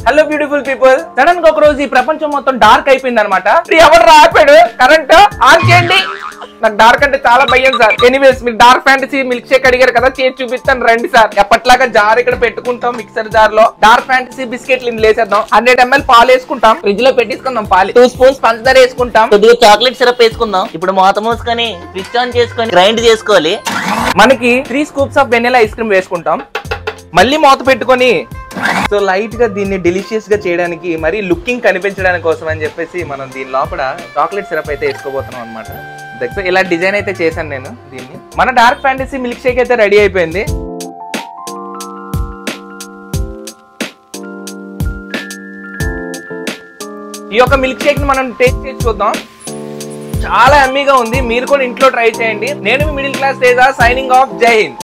hello beautiful people sudden గా ఒక రోజు ఈ ప్రపంచం మొత్తం డార్క్ అయిపోయింది అనమాట ఎవరు ఆపాడు కరెంట్ ఆన్ చేయండి నాకు డార్క్ అంటే చాలా భయం సార్ ఎనీవేస్ మీరు డార్క్ ఫ్యాంటసీ మిల్క్ షేక్ అడిగారు కదా చేసి చూపిస్తాను రండి సార్ ఎప్పట్లాగా జార్ ఇక్కడ పెట్టుకుంటాం మిక్సర్ జార్ లో డార్క్ ఫ్యాంటసీ బిస్కెట్లు ఇందులో వేసేద్దాం హండ్రెడ్ ఎంఎల్ పాలు వేసుకుంటాం ఫ్రిడ్జ్ లో పెట్టేసుకుందాం పాలు టూ స్పూన్స్ పంచదార వేసుకుంటాం కొద్దిగా చాక్లెట్ సిరప్ వేసుకుందాం ఇప్పుడు మూత మూసుకొని స్విచ్ ఆన్ చేసుకొని గ్రైండ్ చేసుకోవాలి మనకి three scoops of vanilla ice cream వేసుకుంటాం మళ్ళీ మూత పెట్టుకొని సో లైట్ గా దీన్ని డెలిషియస్ గా చేయడానికి మరి లుకింగ్ కనిపించడానికి కోసం అని చెప్పేసి మనం దీని లోపల చాక్లెట్ సిరప్ అయితే వేసుకోబోతున్నాం అనమాట ఇలా డిజైన్ అయితే చేశాను నేను దీన్ని మన డార్క్ ఫ్యాంటసీ మిల్క్ షేక్ అయితే రెడీ అయిపోయింది ఈ యొక్క మిల్క్ షేక్ ని మనం టేస్ట్ చేసి చూద్దాం చాలా ఎమ్మీగా ఉంది మీరు కూడా ఇంట్లో ట్రై చేయండి నేను మీ middle class Teja signing off జై హింద్